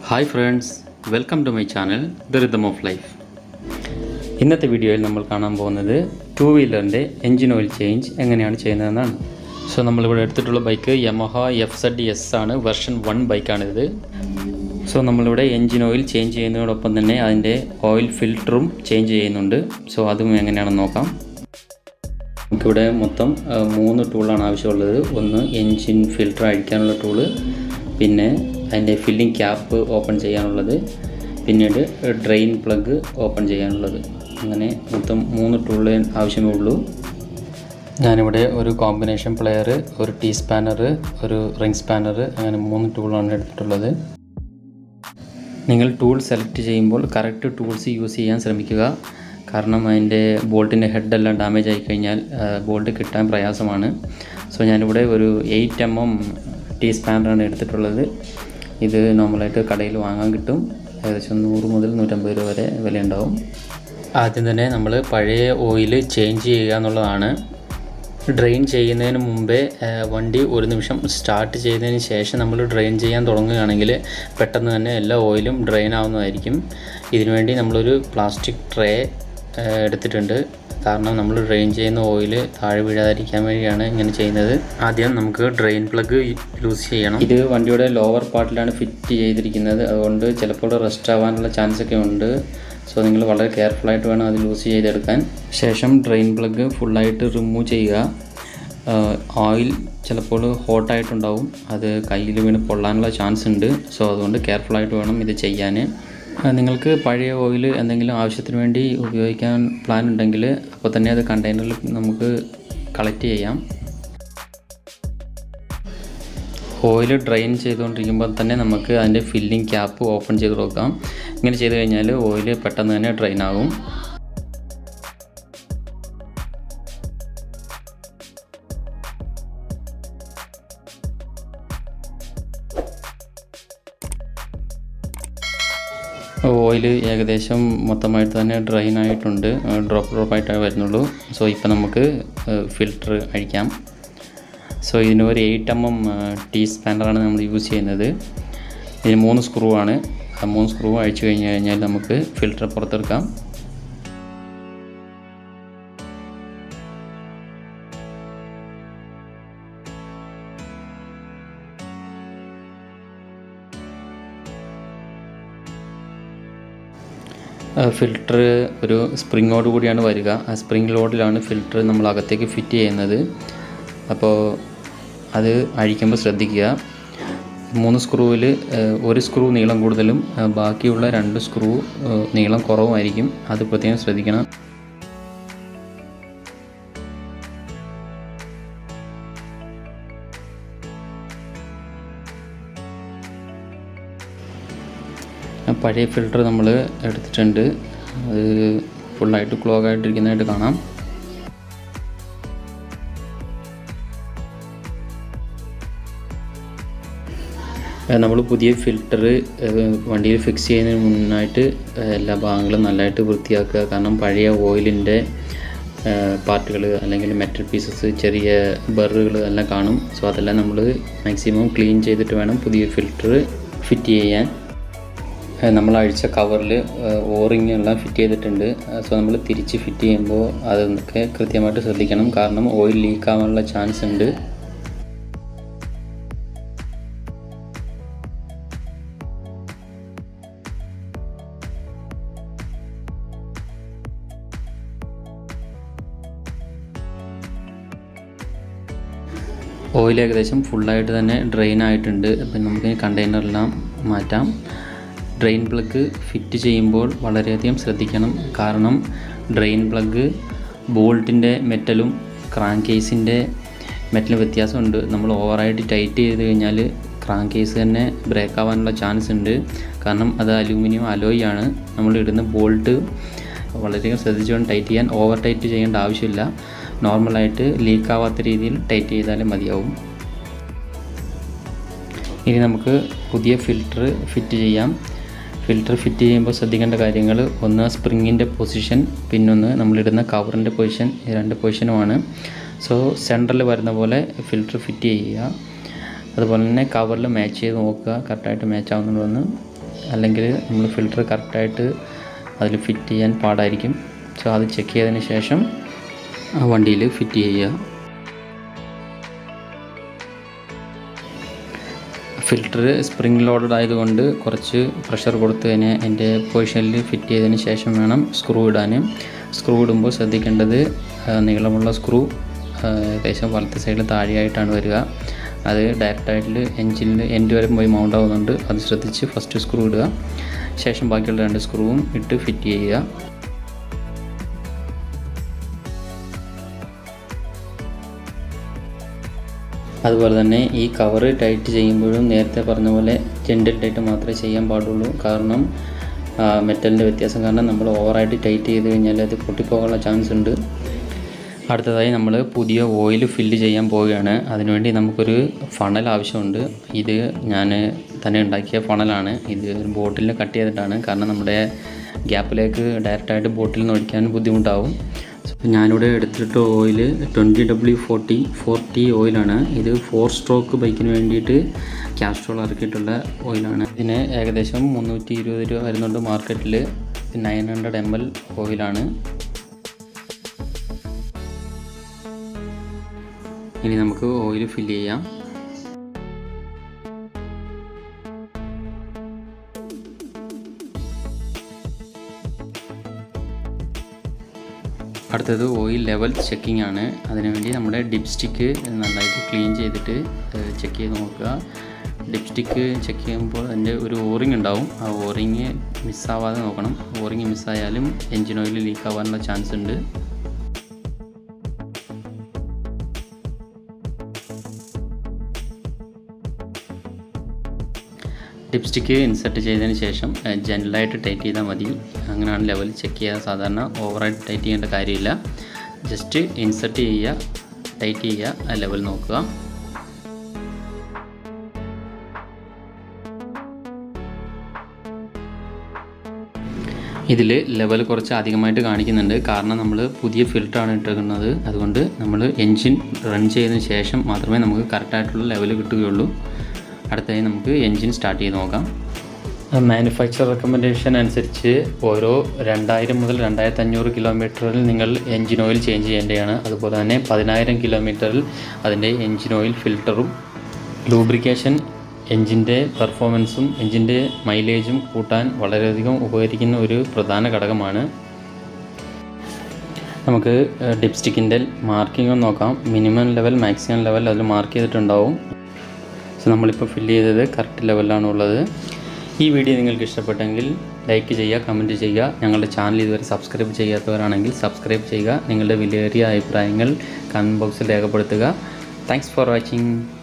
hi friends welcome to my channel the rhythm of life ഇന്നത്തെ വീഡിയോയിൽ നമ്മൾ കാണാൻ പോകുന്നത് ടു വീലറിൻ്റെ എൻജിൻ ഓയിൽ ചേഞ്ച് എങ്ങനെയാണ് ചെയ്യുന്നതെന്നാണ് സോ നമ്മളിവിടെ എടുത്തിട്ടുള്ള bike Yamaha F Z S ആണ് വെർഷൻ വൺ ബൈക്കാണിത് സോ നമ്മളിവിടെ എൻജിൻ ഓയിൽ ചേഞ്ച് ചെയ്യുന്നതോടൊപ്പം തന്നെ അതിൻ്റെ ഓയിൽ ഫിൽറ്ററും ചേഞ്ച് ചെയ്യുന്നുണ്ട് സോ അതും എങ്ങനെയാണെന്ന് നോക്കാം നമുക്കിവിടെ മൊത്തം ആ, മൂന്ന് ടൂളാണ് ആവശ്യമുള്ളത് ഒന്ന് എൻജിൻ ഫിൽറ്റർ അഴിക്കാനുള്ള ടൂള് പിന്നെ അതിൻ്റെ ഫില്ലിംഗ് ക്യാപ്പ് ഓപ്പൺ ചെയ്യാനുള്ളത് പിന്നീട് ഡ്രെയിൻ പ്ലഗ് ഓപ്പൺ ചെയ്യാനുള്ളത് അങ്ങനെ മൊത്തം മൂന്ന് ടൂളേ ആവശ്യമേ ഉള്ളൂ ഞാനിവിടെ ഒരു കോമ്പിനേഷൻ പ്ലെയർ ഒരു ടീ സ്പാനർ ഒരു റിംഗ് സ്പാനർ അങ്ങനെ മൂന്ന് ടൂളാണ് എടുത്തിട്ടുള്ളത് നിങ്ങൾ ടൂൾ സെലക്ട് ചെയ്യുമ്പോൾ കറക്റ്റ് ടൂൾസ് യൂസ് ചെയ്യാൻ ശ്രമിക്കുക കാരണം അതിൻ്റെ ബോൾട്ടിൻ്റെ ഹെഡെല്ലാം ഡാമേജ് ആയി കഴിഞ്ഞാൽ ബോൾട്ട് കിട്ടാൻ പ്രയാസമാണ് സോ ഞാനിവിടെ ഒരു എയ്റ്റ് എം എം ടീ സ്പാനറാണ് എടുത്തിട്ടുള്ളത് ഇത് നോർമലായിട്ട് കടയിൽ വാങ്ങാൻ കിട്ടും ഏകദേശം നൂറ് മുതൽ നൂറ്റമ്പത് രൂപ വരെ വിലയുണ്ടാവും ആദ്യം തന്നെ നമ്മൾ പഴയ ഓയിൽ ചേഞ്ച് ചെയ്യുക എന്നുള്ളതാണ് ഡ്രെയിൻ ചെയ്യുന്നതിന് മുമ്പേ ആ, വണ്ടി ഒരു നിമിഷം സ്റ്റാർട്ട് ചെയ്തതിന് ശേഷം നമ്മൾ ഡ്രെയിൻ ചെയ്യാൻ തുടങ്ങുകയാണെങ്കിൽ പെട്ടെന്ന് തന്നെ എല്ലാ ഓയിലും ഡ്രെയിൻ ആവുന്നതായിരിക്കും ഇതിനുവേണ്ടി നമ്മളൊരു പ്ലാസ്റ്റിക് ട്രേ ആ, എടുത്തിട്ടുണ്ട് കാരണം നമ്മൾ ഡ്രെയിൻ ചെയ്യുന്ന ഓയിൽ താഴെ വീഴാതിരിക്കാൻ വേണ്ടിയാണ് ഇങ്ങനെ ചെയ്യുന്നത് ആദ്യം നമുക്ക് ഡ്രെയിൻ പ്ലഗ് യൂസ് ചെയ്യണം ഇത് വണ്ടിയുടെ ലോവർ പാർട്ടിലാണ് ഫിറ്റ് ചെയ്തിരിക്കുന്നത് അതുകൊണ്ട് ചിലപ്പോൾ റെസ്റ്റ് ആവാനുള്ള ചാൻസ് ഒക്കെ ഉണ്ട് സോ നിങ്ങൾ വളരെ കെയർഫുൾ ആയിട്ട് വേണം അത് ലൂസ് ചെയ്തെടുക്കാൻ ശേഷം ഡ്രെയിൻ പ്ലഗ് ഫുള്ളായിട്ട് റിമൂവ് ചെയ്യുക ഓയിൽ ചിലപ്പോൾ ഹോട്ടായിട്ടുണ്ടാവും അത് കയ്യിൽ വീണ് പൊള്ളാനുള്ള ചാൻസ് ഉണ്ട് സോ അതുകൊണ്ട് കെയർഫുൾ ആയിട്ട് വേണം ഇത് ചെയ്യാൻ ആ, നിങ്ങൾക്ക് പഴയ ഓയിൽ എന്തെങ്കിലും ആവശ്യത്തിന് വേണ്ടി ഉപയോഗിക്കാൻ പ്ലാൻ ഉണ്ടെങ്കിൽ അപ്പോൾ തന്നെ അത് കണ്ടെയ്നറിൽ നമുക്ക് കളക്ട് ചെയ്യാം ഓയിൽ ഡ്രെയിൻ ചെയ്തുകൊണ്ടിരിക്കുമ്പോൾ തന്നെ നമുക്ക് അതിൻ്റെ ഫില്ലിംഗ് ക്യാപ്പ് ഓപ്പൺ ചെയ്ത് കൊടുക്കാം ഇങ്ങനെ ചെയ്ത് കഴിഞ്ഞാൽ ഓയിൽ പെട്ടെന്ന് തന്നെ ഡ്രെയിൻ ആകും ഓയിൽ ഏകദേശം മൊത്തമായിട്ട് തന്നെ ഡ്രെയിൻ ആയിട്ടുണ്ട് ഡ്രോപ്പ് ഡ്രോപ്പ് ആയിട്ടേ വരുന്നുള്ളൂ സോ ഇപ്പം നമുക്ക് ഫിൽറ്റർ അഴിക്കാം സോ ഇതിന് ഒരു എയ്റ്റ് എം എം ടീ സ്പാനറാണ് നമ്മൾ യൂസ് ചെയ്യുന്നത് ഇതിന് മൂന്ന് സ്ക്രൂ ആണ് ആ മൂന്ന് സ്ക്രൂ അഴിച്ചു കഴിഞ്ഞ് കഴിഞ്ഞാൽ നമുക്ക് ഫിൽറ്റർ പുറത്തെടുക്കാം ഫിൽറ്റർ ഒരു സ്പ്രിങ്ങോട് കൂടിയാണ് വരിക ആ സ്പ്രിങ് ലോഡിലാണ് ഫിൽറ്റർ നമ്മൾ അകത്തേക്ക് ഫിറ്റ് ചെയ്യുന്നത് അപ്പോൾ അത് അഴിക്കുമ്പോൾ ശ്രദ്ധിക്കുക മൂന്ന് സ്ക്രൂവിൽ ഒരു സ്ക്രൂ നീളം കൂടുതലും ആ, ബാക്കിയുള്ള രണ്ട് സ്ക്രൂ ആ, നീളം കുറവുമായിരിക്കും അത് പ്രത്യേകം ശ്രദ്ധിക്കണം ആ പഴയ ഫിൽറ്റർ നമ്മൾ എടുത്തിട്ടുണ്ട് അത് ഫുള്ളായിട്ട് ക്ലോഗ് ആയിട്ടിരിക്കുന്നതായിട്ട് കാണാം നമ്മൾ പുതിയ ഫിൽറ്റർ വണ്ടിയിൽ ഫിക്സ് ചെയ്യുന്നതിന് മുന്നായിട്ട് ഏഹ്, എല്ലാ ഭാഗങ്ങളും നല്ലതായിട്ട് വൃത്തിയാക്കുക കാരണം പഴയ ഓയിലിൻ്റെ പാർട്ടുകൾ അല്ലെങ്കിൽ മെറ്റൽ പീസസ് ചെറിയ ബറുകൾ എല്ലാം കാണും സോ അതെല്ലാം നമ്മൾ മാക്സിമം ക്ലീൻ ചെയ്തിട്ട് വേണം പുതിയ ഫിൽറ്റർ ഫിറ്റ് ചെയ്യാൻ ഏഹ് നമ്മൾ അഴിച്ച കവറിൽ ഓറിങ് എല്ലാം ഫിറ്റ് ചെയ്തിട്ടുണ്ട് സോ നമ്മൾ തിരിച്ച് ഫിറ്റ് ചെയ്യുമ്പോൾ അതൊക്കെ കൃത്യമായിട്ട് ശ്രദ്ധിക്കണം കാരണം ഓയിൽ ലീക്ക് ആവാനുള്ള ചാൻസ് ഉണ്ട് ഓയിൽ ഏകദേശം ഫുള്ളായിട്ട് തന്നെ ഡ്രെയിൻ ആയിട്ടുണ്ട് അപ്പം നമുക്ക് കണ്ടെയ്നറെല്ലാം മാറ്റാം ഡ്രെയിൻ പ്ലഗ് ഫിറ്റ് ചെയ്യുമ്പോൾ വളരെയധികം ശ്രദ്ധിക്കണം കാരണം ഡ്രെയിൻ പ്ലഗ് ബോൾട്ടിൻ്റെ മെറ്റലും ക്രാങ്ക് കേസിൻ്റെ മെറ്റലും വ്യത്യാസമുണ്ട് നമ്മൾ ഓവറായിട്ട് ടൈറ്റ് ചെയ്ത് കഴിഞ്ഞാൽ ക്രാങ്ക് കേസ് തന്നെ ബ്രേക്ക് ആവാനുള്ള ചാൻസ് ഉണ്ട് കാരണം അത് അലൂമിനിയം അലോയ് ആണ് നമ്മൾ ഇടുന്ന ബോൾട്ട് വളരെയധികം ശ്രദ്ധിച്ചുകൊണ്ട് ടൈറ്റ് ചെയ്യാൻ ഓവർ ടൈറ്റ് ചെയ്യേണ്ട ആവശ്യമില്ല നോർമലായിട്ട് ലീക്ക് ആവാത്ത രീതിയിൽ ടൈറ്റ് ചെയ്താലേ മതിയാവും ഇനി നമുക്ക് പുതിയ ഫിൽറ്റർ ഫിറ്റ് ചെയ്യാം ഫിൽറ്റർ ഫിറ്റ് ചെയ്യുമ്പോൾ ശ്രദ്ധിക്കേണ്ട കാര്യങ്ങൾ ഒന്ന് സ്പ്രിങ്ങിൻ്റെ പൊസിഷൻ പിന്നൊന്ന് നമ്മളിടുന്ന കവറിൻ്റെ പൊസിഷൻ ഈ രണ്ട് പൊസിഷനുമാണ് സോ സെൻറ്ററിൽ വരുന്ന പോലെ ഫിൽറ്റർ ഫിറ്റ് ചെയ്യുക അതുപോലെ തന്നെ കവറിൽ മാച്ച് ചെയ്ത് നോക്കുക കറക്റ്റായിട്ട് മാച്ച് ആവുന്നുണ്ടോയെന്ന് അല്ലെങ്കിൽ നമ്മൾ ഫിൽറ്റർ കറക്റ്റായിട്ട് അതിൽ ഫിറ്റ് ചെയ്യാൻ പാടായിരിക്കും സോ അത് ചെക്ക് ചെയ്തതിന് ശേഷം ആ വണ്ടിയിൽ ഫിറ്റ് ചെയ്യുക ഫിൽറ്റർ സ്പ്രിംഗ് ലോഡഡ് ആയതുകൊണ്ട് കുറച്ച് പ്രഷർ കൊടുത്ത് അതിനെ എൻ്റെ പൊസിഷനിൽ ഫിറ്റ് ചെയ്തതിന് ശേഷം വേണം സ്ക്രൂ ഇടാൻ സ്ക്രൂ ഇടുമ്പോൾ ശ്രദ്ധിക്കേണ്ടത് ആ, നീളമുള്ള സ്ക്രൂ ആ, ഏകദേശം വലത്തെ സൈഡിൽ താഴെയായിട്ടാണ് വരിക അത് ഡയറക്റ്റായിട്ട് എൻജിനിൽ എൻഡ് വരെ പോയി മൗണ്ട് ആവുന്നുണ്ട് അത് ശ്രദ്ധിച്ച് ഫസ്റ്റ് സ്ക്രൂ ഇടുക ശേഷം ബാക്കിയുള്ള രണ്ട് സ്ക്രൂവും ഇട്ട് ഫിറ്റ് ചെയ്യുക അതുപോലെ തന്നെ ഈ കവർ ടൈറ്റ് ചെയ്യുമ്പോഴും നേരത്തെ പറഞ്ഞ പോലെ ജെൻറ്റിൽ ടൈറ്റ് മാത്രമേ ചെയ്യാൻ പാടുള്ളൂ കാരണം മെറ്റലിൻ്റെ വ്യത്യാസം കാരണം നമ്മൾ ഓവറായിട്ട് ടൈറ്റ് ചെയ്ത് കഴിഞ്ഞാൽ അത് പൊട്ടിപ്പോകാനുള്ള ചാൻസ് ഉണ്ട് അടുത്തതായി നമ്മൾ പുതിയ ഓയിൽ ഫില്ല് ചെയ്യാൻ പോവുകയാണ് അതിനുവേണ്ടി നമുക്കൊരു ഫണൽ ആവശ്യമുണ്ട് ഇത് ഞാൻ തന്നെ ഉണ്ടാക്കിയ ഫണലാണ് ഇത് ഒരു ബോട്ടിൽ കട്ട് ചെയ്തിട്ടാണ് കാരണം നമ്മുടെ ഗ്യാപ്പിലേക്ക് ഡയറക്റ്റായിട്ട് ബോട്ടിൽ നിന്ന് ഒഴിക്കാൻ ബുദ്ധിമുട്ടാവും So, ഞാനിവിടെ എടുത്തിട്ട് oil twenty W forty forty ഓയിലാണ് ഇത് ഫോർ സ്ട്രോക്ക് ബൈക്കിന് വേണ്ടിയിട്ട് കാസ്ട്രോൾ ഇറക്കിയിട്ടുള്ള ഓയിലാണ് ഇതിന് ഏകദേശം മുന്നൂറ്റി ഇരുപത് രൂപ വരുന്നുണ്ട് മാർക്കറ്റിൽ നയൻ ഹൺഡ്രഡ് എം എൽ ഓയിലാണ് ഇനി നമുക്ക് ഓയിൽ ഫില്ല് ചെയ്യാം അടുത്തത് ഓയിൽ ലെവൽ ചെക്കിംഗ് ആണ് അതിനുവേണ്ടി നമ്മുടെ ഡിപ്സ്റ്റിക്ക് നന്നായിട്ട് ക്ലീൻ ചെയ്തിട്ട് ചെക്ക് ചെയ്ത് നോക്കുക ഡിപ്സ്റ്റിക്ക് ചെക്ക് ചെയ്യുമ്പോൾ അതിൻ്റെ ഒരു ഓറിങ് ഉണ്ടാവും ആ ഓറിങ് മിസ്സാവാതെ നോക്കണം ഓറിങ് മിസ്സായാലും എൻജിൻ ഓയിൽ ലീക്ക് ആവാനുള്ള ചാൻസ് ഉണ്ട് ലിപ്സ്റ്റിക്ക് ഇൻസെർട്ട് ചെയ്തതിന് ശേഷം ജനറലായിട്ട് ടൈറ്റ് ചെയ്താൽ മതി അങ്ങനെയാണ് ലെവൽ ചെക്ക് ചെയ്യുക സാധാരണ ഓവറായിട്ട് ടൈറ്റ് ചെയ്യേണ്ട കാര്യമില്ല ജസ്റ്റ് ഇൻസെർട്ട് ചെയ്യുക ടൈറ്റ് ചെയ്യുക ആ ലെവൽ നോക്കുക ഇതിൽ ലെവൽ കുറച്ച് അധികമായിട്ട് കാണിക്കുന്നുണ്ട് കാരണം നമ്മൾ പുതിയ ഫിൽറ്ററാണ് ഇട്ടിരിക്കുന്നത് അതുകൊണ്ട് നമ്മൾ എൻജിൻ റൺ ചെയ്തതിന് ശേഷം മാത്രമേ നമുക്ക് കറക്റ്റായിട്ടുള്ള ലെവൽ കിട്ടുകയുള്ളൂ അടുത്തതായി നമുക്ക് എൻജിൻ സ്റ്റാർട്ട് ചെയ്ത് നോക്കാം മാനുഫാക്ചർ റെക്കമെൻഡേഷൻ അനുസരിച്ച് ഓരോ രണ്ടായിരം മുതൽ രണ്ടായിരത്തി അഞ്ഞൂറ് കിലോമീറ്ററിൽ നിങ്ങൾ എൻജിൻ ഓയിൽ ചേഞ്ച് ചെയ്യേണ്ടതാണ് അതുപോലെ തന്നെ പതിനായിരം കിലോമീറ്ററിൽ അതിൻ്റെ എൻജിൻ ഓയിൽ ഫിൽറ്ററും ലൂബ്രിക്കേഷൻ എൻജിൻ്റെ പെർഫോമൻസും എൻജിൻ്റെ മൈലേജും കൂട്ടാൻ വളരെയധികം ഉപകരിക്കുന്ന ഒരു പ്രധാന ഘടകമാണ് നമുക്ക് ഡിപ്സ്റ്റിക്കിൻ്റെ മാർക്കിംഗ് ഒന്ന് നോക്കാം മിനിമം ലെവൽ മാക്സിമം ലെവൽ അതിൽ മാർക്ക് ചെയ്തിട്ടുണ്ടാവും സോ നമ്മളിപ്പോൾ ഫില്ല് ചെയ്തത് കറക്റ്റ് ലെവലിലാണ് ഉള്ളത് ഈ വീഡിയോ നിങ്ങൾക്ക് ഇഷ്ടപ്പെട്ടെങ്കിൽ ലൈക്ക് ചെയ്യുക കമൻറ്റ് ചെയ്യുക ഞങ്ങളുടെ ചാനൽ ഇതുവരെ സബ്സ്ക്രൈബ് ചെയ്യാത്തവരാണെങ്കിൽ സബ്സ്ക്രൈബ് ചെയ്യുക നിങ്ങളുടെ വിലയേറിയ അഭിപ്രായങ്ങൾ കമൻറ്റ് ബോക്സിൽ രേഖപ്പെടുത്തുക താങ്ക്സ് ഫോർ വാച്ചിങ്